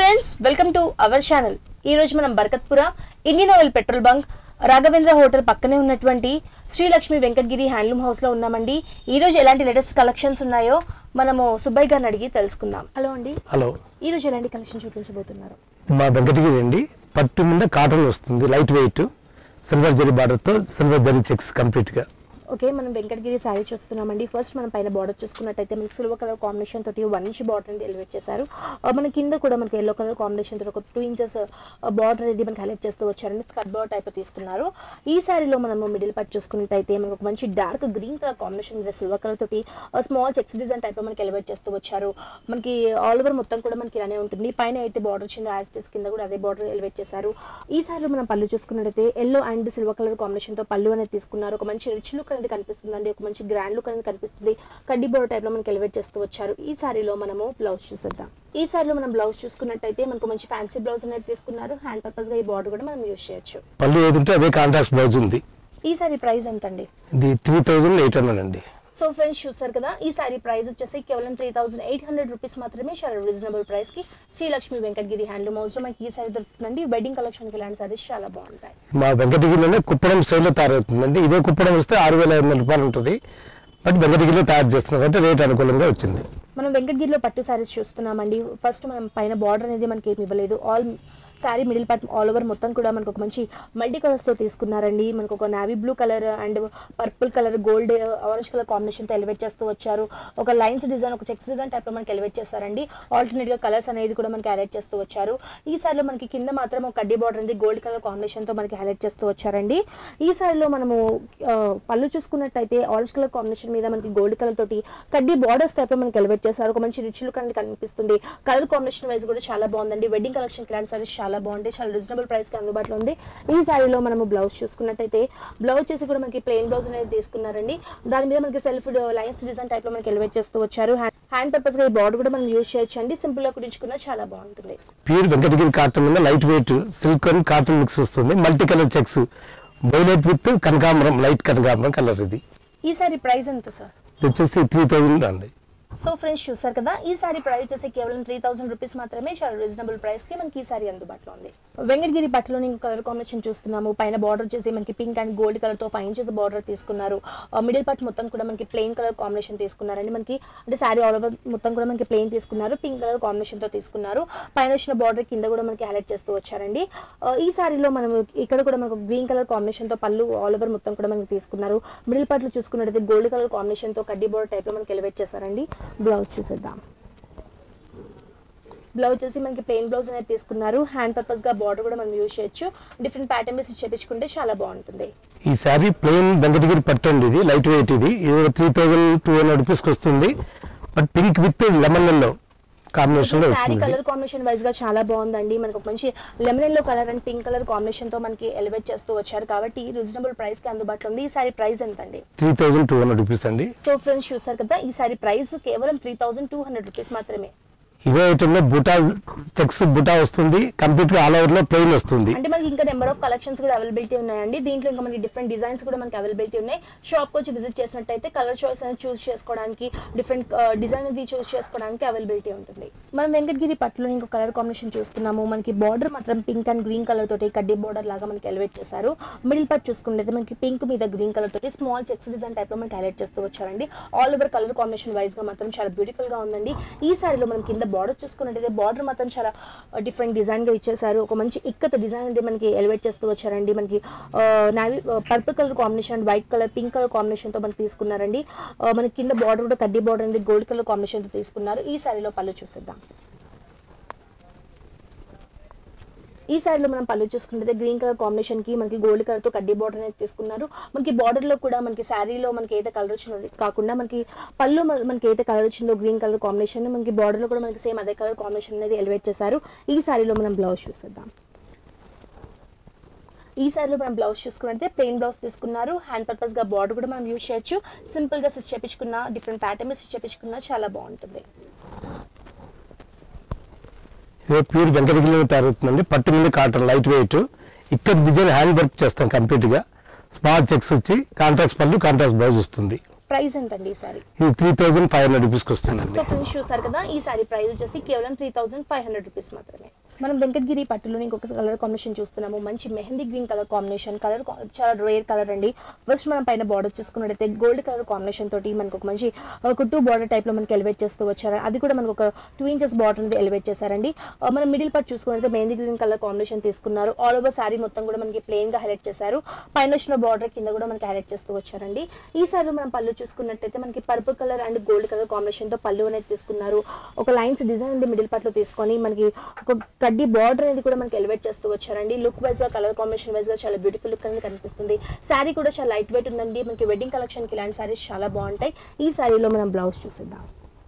friends welcome to our channel ఈ రోజు మనం Barkatpura Indian Oil petrol bunk Raghavendra hotel పక్కనే ఉన్నటువంటి శ్రీలక్ష్మి వెంకటగిరి హ్యాండ్లూమ్ హౌస్ లో ఉన్నామండి ఈ రోజు ఎలాంటి లేటెస్ట్ కలెక్షన్స్ ఉన్నాయో మనము సుబ్బయ్య గారిని అడిగి తెలుసుకుందాం హలో అండి హలో ఈ రోజు ఎలాంటి కలెక్షన్ చూపించబోతున్నారు మా వెంకటగిరి అండి పట్టు మీద కాటన్ వస్తుంది లైట్ వెయిట్ సిల్వర్ జరీ బార్డర్తో సిల్వర్ జరీ చెక్స్ కంప్లీట్గా ఓకే మనం వెంకటగిరి శారీ చూస్తున్నామండి ఫస్ట్ మనం పైన బార్డర్ చూసుకున్నట్టయితే మనకి సిల్వర్ కలర్ కాంబినేషన్ తోటి వన్ ఇంచ్ బార్డర్ అనేది ఎలివేట్ చేశారు ఆ, మన కింద కూడా మనకి ఎల్లో కలర్ కాంబినేషన్ తోటి ఒక టూ ఇంచెస్ బార్డర్ అనేది మనకి హైలైట్ చేస్తూ వచ్చారండి స్కర్ట్ బార్డర్ టైప్ తీసుకున్నారు ఈ శారీలో మనము మిడిల్ పార్ట్ చూసుకున్నట్టయితే మనకు ఒక మంచి డార్క్ గ్రీన్ కలర్ కాంబినేషన్ మీద సిల్వర్ కలర్ తోటి స్మాల్ చెక్స్ డిజైన్ టైప్ మనకి ఎలివేట్ చేస్తూ వచ్చారు మనకి ఆల్ ఓవర్ మొత్తం కూడా మనకి ఇలానే ఉంటుంది పైన అయితే బార్డర్ వచ్చింది యాస్టిస్ కింద కూడా అదే బార్డర్ ఎలివేట్ చేశారు ఈ శారీలో మనం పళ్ళు చూసుకున్నట్టయితే yellow and silver colour combination తో పళ్ళు అనేది తీసుకున్నారు ఒక మంచి రిచ్ లుక్ అనేది కనిపిస్తుందండి ఒక మంచి గ్రాండ్ లుక్ అనేది కనిపిస్తుంది కడ్డీ బోర్డర్ టైప్ లో మనకి ఎలివేట్ చేస్తూ వచ్చారు ఈ శారీలో మనము బ్లౌజ్ చూసేద్దాం ఈ శారీలో మనం బ్లౌజ్ చూసుకున్నట్టయితే మనకు మంచి ఫ్యాన్సీ బ్లౌజ్ అనేది తీసుకున్నారు హ్యాండ్ పర్పస్ గా ఈ బార్డర్ కూడా మనం యూజ్ చేయొచ్చు పళ్ళు ఏది ఉంటే అదే కాంట్రాస్ట్ బ్లౌజ్ ఉంది ఈ సారీ ప్రైస్ ఎంత అండి ఇది త్రీ థౌజండ్ ఎయిట్ హండ్రెడ్ అండి సో ఫ్రెండ్స్ చూసారు కదా ఈ సారీ ప్రైస్ వచ్చేసి కేవలం three thousand eight hundred rupees మాత్రమే చాలా రీజనబుల్ ప్రైస్ కి శ్రీలక్ష్మి వెంకటగిరి హ్యాండ్లూమ్ హౌస్ లో మనకి ఈ సారీ దొరుకుతుందండి వెడ్డింగ్ కలెక్షన్ కి ఇలాంటి సారీస్ చాలా బాగుంటాయి మా వెంకటగిరిలోనే కుప్పడం స్టైల్లో తయారవుతుందండి ఇదే కుప్పడం వస్తే ఆరు వేల ఐదు వందల రూపాయలు ఉంటుంది బట్ వెంకటగిరిలో తయారు చేస్తున్నాం కాబట్టి రేట్ అనుకూలంగా వచ్చింది మనం వెంకటగిరిలో పట్టు సారీస్ చూస్తున్నామండి ఫస్ట్ మనం పైన బార్డర్ అనేది మనకి ఏమి ఇవ్వలేదు all saree middle part all over మొత్తం కూడా మనకు ఒక మంచి మల్టీ కలర్స్ తో తీసుకున్నారండి మనకు ఒక navy blue colour and purple colour gold orange colour combination తో ఎలివేట్ చేస్తూ వచ్చారు ఒక లైన్స్ డిజైన్ ఒక చెక్స్ డిజైన్ టైప్ లో మనకి ఎలివేట్ చేస్తారండి ఆల్టర్నేట్ గా కలర్స్ అనేది కూడా మనకి హైలైట్ చేస్తూ వచ్చారు ఈ సారీలో మనకి కింద మాత్రం ఒక కడ్డీ బార్డర్ అనేది గోల్డ్ కలర్ కాంబినేషన్ తో మనకి హైలైట్ చేస్తూ వచ్చారండి ఈ సారీలో మనము ఆ, పళ్ళు చూసుకున్నట్టయితే ఆరెంజ్ కలర్ కాంబినేషన్ మీద మనకి గోల్డ్ కలర్ తోటి కడ్డీ బార్డర్స్ టైప్ లో మనకి ఎలివేట్ చేస్తారు ఒక మంచి రిచ్ లుక్ అనేది కనిపిస్తుంది కలర్ కాంబినేషన్ వైజ్ కూడా చాలా బాగుందండి వెడ్డింగ్ కలెక్షన్ ఇలాంటి సారీస్ చాలా బాగుంటాయి చాలా రీజనబుల్ ప్రైస్ కి అందుబాటులో ఉంది ఈ సారీలో మనము బ్లౌజ్ చూసుకున్నట్టయితే బ్లౌజ్ చేసి కూడా మనకి ప్లెయిన్ బ్లౌజ్ అనేది తీసుకున్నారండి దాని మీద మనకి సెల్ఫ్ లైన్స్ డిజైన్ టైప్ లో మనకి ఎలివేట్ చేస్తూ వచ్చారు హ్యాండ్ పర్పస్ గా ఈ బార్డర్ కూడా మనం యూజ్ చేయొచ్చు అండి సింపుల్ గా కుట్టించుకున్నా చాలా బాగుంటుంది ప్యూర్ వెంకటగిరి కాటన్ మీద light weight silk and cotton mix వస్తుంది multi colour checks violet with కనకాంబరం లైట్ కనకాంబరం కలర్ ఇది ఈ సారీ ప్రైస్ ఎంత సార్ ఇది వచ్చేసి త్రీ థౌజండ్ అండి సో ఫ్రెండ్స్ చూసారు కదా ఈ సారీ ప్రైస్ వచ్చేసి కేవలం త్రీ థౌసండ్ రూపీస్ మాత్రమే చాలా రీజనబుల్ ప్రైస్ కి మనకి ఈ సారీ అందుబాటులో ఉంది వెంకటగిరి బట్టలోని కలర్ కాంబినేషన్ చూస్తున్నాము పైన బార్డర్ వచ్చేసి మనకి పింక్ అండ్ గోల్డ్ కలర్ తో ఫైవ్ ఇంచెస్ బార్డర్ తీసుకున్నారు మిడిల్ పార్ట్ మొత్తం కూడా మనకి ప్లెయిన్ కలర్ కాంబినేషన్ తీసుకున్నారండి మనకి అంటే సారీ ఆల్ ఓవర్ మొత్తం కూడా మనకి ప్లెయిన్ తీసుకున్నారు పింక్ కలర్ కాంబినేషన్ తో తీసుకున్నారు పైన వచ్చిన బార్డర్ కింద కూడా మనకి హైలైట్ చేస్తూ వచ్చారండి ఆ, ఈ సారీలో మనం ఇక్కడ కూడా మనకు గ్రీన్ కలర్ కాంబినేషన్ తో పళ్ళు ఆల్ ఓవర్ మొత్తం కూడా మనకి తీసుకున్నారు మిడిల్ పార్ట్ లో చూసుకున్నట్టయితే గోల్డ్ కలర్ కాంబినేషన్ తో కడ్డీ బోర్డర్ టైప్ లో మనకి ఎలివేట్ చేశారండి బ్లౌజ్ చూసేద్దాం బ్లౌజ్ వచ్చేసి మనకి ప్లెయిన్ బ్లౌజ్ అనేది తీసుకున్నారు హ్యాండ్ పర్పస్ గా బార్డర్ కూడా మనం యూజ్ చేయొచ్చు డిఫరెంట్ ప్యాటర్న్ వేసి చేపించుకుంటే చాలా బాగుంటుంది ఈ శారీ ప్లెయిన్ వెంకటగిరి పట్టు అండి ఇది లైట్ వెయిట్ ఇది ఇది త్రీ థౌజండ్ టూ హండ్రెడ్ రూపీస్కి వస్తుంది but pink with lemon yellow కాంబినేషన్లో శారీ వస్తుంది కలర్ కాంబినేషన్ వైజ్ గా చాలా బాగుందండి మనకు ఒక మంచి lemon yellow colour and pink colour combination తో మనకి ఎలివేట్ చేస్తూ వచ్చారు కాబట్టి రీజనబుల్ ప్రైస్ కి అందుబాటులో ఉంది ఈ సారీ ప్రైస్ ఎంత అండి three thousand two hundred rupees అండి సో ఫ్రెండ్స్ చూసారు కదా ఈ సారీ ప్రైస్ కేవలం three thousand two hundred rupees మాత్రమే ఇవే ఐటమ్ లో బుటా చెక్స్ బుటా వస్తుంది కంప్లీట్ గా ఆల్ ఓవర్ లో ప్లెయిన్ వస్తుంది అంటే మనకి ఇంకా నెంబర్ ఆఫ్ కలెక్షన్స్ కూడా అవైలబిలిటీ ఉన్నాయండి దీంట్లో ఇంకా మనకి డిఫరెంట్ డిజైన్స్ కూడా మనకి అవైలబిలిటీ ఉన్నాయి షాప్ వచ్చి విజిట్ చేసినట్టయితే కలర్ చాయిస్ అనేది చూస్ చేసుకోవడానికి డిఫరెంట్ డిజైన్ అనేది చూస్ చేసుకోవడానికి అవైలబిలిటీ ఉంటుంది మనం వెంకటగిరి పట్టులో ఇంకో కలర్ కాంబినేషన్ చూస్తున్నాము మనకి బార్డర్ మాత్రం పింక్ అండ్ గ్రీన్ కలర్ తోటి కడ్డీ బార్డర్ లాగా మనకి ఎలివేట్ చేశారు మిడిల్ పార్ట్ చూసుకుంటే మనకి పింక్ మీద గ్రీన్ కలర్ తోటి స్మాల్ చెక్స్ డిజైన్ టైప్ లో మనకి హైలైట్ చేస్తూ వచ్చారండి all over colour combination wise గా మాత్రం చాలా బ్యూటిఫుల్ గా ఉందండి ఈ సారీలో మనం కింద బార్డర్ చూసుకున్నట్టయితే బార్డర్ మాత్రం చాలా డిఫరెంట్ డిజైన్ గా ఇచ్చేసారు ఒక మంచి ఇక్కత డిజైన్ అనేది మనకి ఎలివేట్ చేస్తూ వచ్చారండి మనకి navy purple colour combination and white colour pink colour combination తో మనకి తీసుకున్నారండి ఆ, మనకి కింద బార్డర్ కూడా కడ్డీ బార్డర్ అనేది గోల్డ్ కలర్ కాంబినేషన్ తో తీసుకున్నారు ఈ సారీలో పళ్ళు చూసేద్దాం ఈ సారీలో మనం పళ్ళు చూసుకుంటే గ్రీన్ కలర్ కాంబినేషన్ కి మనకి గోల్డ్ కలర్ తో కడ్డీ బార్డర్ అనేది తీసుకున్నారు మనకి బార్డర్ లో కూడా మనకి శారీలో మనకి ఏదైతే కలర్ వచ్చిందో అది కాకుండా మనకి పళ్ళు మన- మనకి ఏదైతే కలర్ వచ్చిందో గ్రీన్ కలర్ కాంబినేషన్ మనకి బార్డర్ లో కూడా మనకి సేమ్ అదే కలర్ కాంబినేషన్ అనేది ఎలివేట్ చేశారు ఈ సారీలో మనం బ్లౌజ్ చూసేద్దాం ఈ సారీలో మనం బ్లౌజ్ చూసుకున్నట్టే ప్లెయిన్ బ్లౌజ్ తీసుకున్నారు హ్యాండ్ పర్పస్ గా బార్డర్ కూడా మనం యూజ్ చేయొచ్చు సింపుల్ గా స్టిచ్ చేపించుకున్నా డిఫరెంట్ ప్యాటర్న్ స్టిచ్ చేపించుకున్నా చాలా బాగుంటుంది ఇదే ప్యూర్ వెంకటగిరిలో తయారవుతుందండి పట్టు మీద కాటన్ లైట్ వెయిట్ ఇక్కడ డిజైన్ హ్యాండ్ వర్క్ చేస్తాం కంప్లీట్ గా స్మాల్ చెక్స్ వచ్చి కాంట్రాక్ట్ పళ్ళు కాంట్రాక్ట్ బ్లౌజ్ వస్తుంది ప్రైస్ ఎంత అండి ఈ సారీ ఇది త్రీ థౌజండ్ ఫైవ్ హండ్రెడ్ రూపీస్కి వస్తుందండి సో ఫ్రెండ్స్ చూసారు కదా ఈ సారీ ప్రైస్ వచ్చేసి కేవలం three thousand five hundred rupees మాత్రమే మనం వెంకటగిరి పట్టులో ఇంకొక కలర్ కాంబినేషన్ చూస్తున్నాము మంచి mehndi green colour combination colour చాలా రేర్ కలర్ అండి ఫస్ట్ మనం పైన బార్డర్ చూసుకున్నట్టయితే గోల్డ్ కలర్ కాంబినేషన్ తోటి మనకు ఒక మంచి ఒక కుట్టు బార్డర్ టైప్ లో మనకి ఎలివేట్ చేస్తూ వచ్చారు అది కూడా మనకు ఒక టూ ఇంచెస్ బార్డర్ అనేది ఎలివేట్ చేశారండి ఆ, మనం మిడిల్ పార్ట్ చూసుకున్నట్లయితే మెహందీ గ్రీన్ కలర్ కాంబినేషన్ తీసుకున్నారు ఆల్ ఓవర్ సారీ మొత్తం కూడా మనకి ప్లెయిన్ గా హైలైట్ చేశారు పైన వచ్చిన బార్డర్ కింద కూడా మనకి హైలైట్ చేస్తూ వచ్చారండి ఈ సారీ మనం పళ్ళు చూసుకున్నట్టయితే మనకి purple colour and gold colour combination తో పళ్ళు అనేది తీసుకున్నారు ఒక లైన్స్ డిజైన్ అనేది మిడిల్ పార్ట్ లో తీసుకొని మనకి ఒక కడ్డీ బార్డర్ అనేది కూడా మనకి ఎలివేట్ చేస్తూ వచ్చారండి లుక్ వైజ్ గా కలర్ కాంబినేషన్ వైజ్ గా చాలా బ్యూటిఫుల్ లుక్ అనేది కనిపిస్తుంది శారీ కూడా చాలా లైట్ వెయిట్ ఉందండి మనకి వెడ్డింగ్ కలెక్షన్ కి ఇలాంటి శారీస్ చాలా బాగుంటాయి ఈ శారీలో మనం బ్లౌజ్ చూసిద్దాం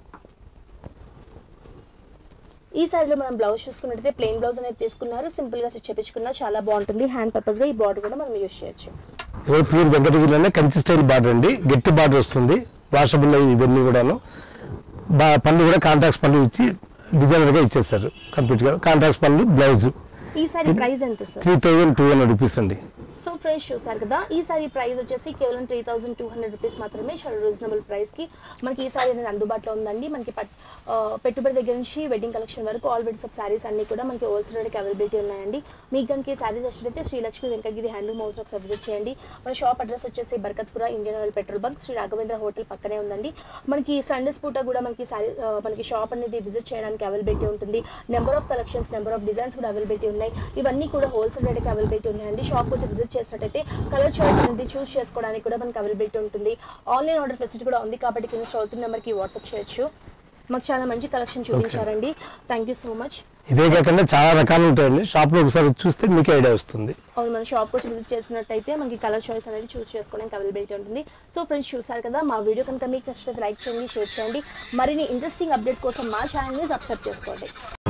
ఈ సారీలో మనం బ్లౌజ్ చూసుకున్నట్టయితే ప్లెయిన్ బ్లౌజ్ అనేది తీసుకున్నారు సింపుల్ గా స్టిచ్ చేపించుకున్నా చాలా బాగుంటుంది హ్యాండ్ పర్పస్ గా ఈ బార్డర్ కూడా మనం యూజ్ చేయొచ్చు ఇవాళ ప్యూర్ వెంకటగిరిలోనే కంచి స్టైల్ బార్డర్ అండి గట్టి బార్డర్ వస్తుంది వాషబుల్ ఇవన్నీ కూడాను బా పళ్ళు కూడా కాంట్రాక్ట్స్ పళ్ళు ఇచ్చి డిజైనర్గా ఇచ్చేస్తారు కంప్లీట్గా కాంట్రాక్ట్స్ పళ్ళు బ్లౌజ్ ఈ సారీ ప్రైస్ ఎంత sir three thousand two hundred rupees అండి సో ఫ్రెష్ చూసారు కదా ఈ సారీ ప్రైస్ వచ్చేసి కేవలం three thousand two hundred rupees మాత్రమే చాలా రీజనబుల్ ప్రైస్ కి మనకి ఈ సారీ అనేది అందుబాటులో ఉందండి మనకి పట్ ఆ, పెట్టుబడి దగ్గర నుంచి వెడ్డింగ్ కలెక్షన్ వరకు ఆల్ వెడ్స్ ఆఫ్ సారీస్ అన్ని కూడా మనకి హోల్సేల్ రేట్కి అవైలబిలిటీ ఉన్నాయండి మీకు కనుక ఈ సారీస్ వచ్చినట్లయితే శ్రీలక్ష్మి వెంకటగిరి హ్యాండ్లూమ్ హౌస్ ఒకసారి విజిట్ చేయండి మన షాప్ అడ్రస్ వచ్చేసి Barkatpura Indian Oil petrol bunk Sri Raghavendra hotel పక్కనే ఉందండి మనకి సండేస్ పూట కూడా మనకి సారీ ఆ, మనకి షాప్ అనేది విజిట్ చేయడానికి అవైలబిలిటీ ఉంటుంది number of collections number of designs కూడా అవైలబిలిటీ ఉన్నాయి ఇవన్నీ కూడా హోల్సేల్ రేట్కి అవైలబిలిటీ ఉన్నాయండి షాప్ వచ్చి విజిట్ చేసినట్టయితే కలర్ చాయిస్ అనేది చూస్ చేసుకోవడానికి కూడా మనకి అవైలబిలిటీ ఉంటుంది ఆన్లైన్ ఆర్డర్ ఫెసిలిటీ కూడా ఉంది కాబట్టి కింద స్టోర్ నెంబర్కి వాట్సాప్ చేయొచ్చు మాకు చాలా మంచి కలెక్షన్ చూపించారండి థ్యాంక్ యూ సో మచ్ ఇవే కాకుండా చాలా రకాలు ఉంటాయండి షాప్లో ఒకసారి చూస్తే మీకు ఐడియా వస్తుంది అవును మన షాప్కి వచ్చి విజిట్ చేసినట్టయితే మనకి కలర్ చాయిస్ అనేది చూస్ చేసుకోవడానికి అవైలబిలిటీ ఉంటుంది సో ఫ్రెండ్స్ చూసారు కదా మా వీడియో కనుక మీకు నచ్చినట్లయితే లైక్ చేయండి షేర్ చేయండి మరిన్ని ఇంట్రెస్టింగ్ అప్డేట్స్ కోసం మా ఛానల్ని సబ్స్క్రైబ్ చేసుకోండి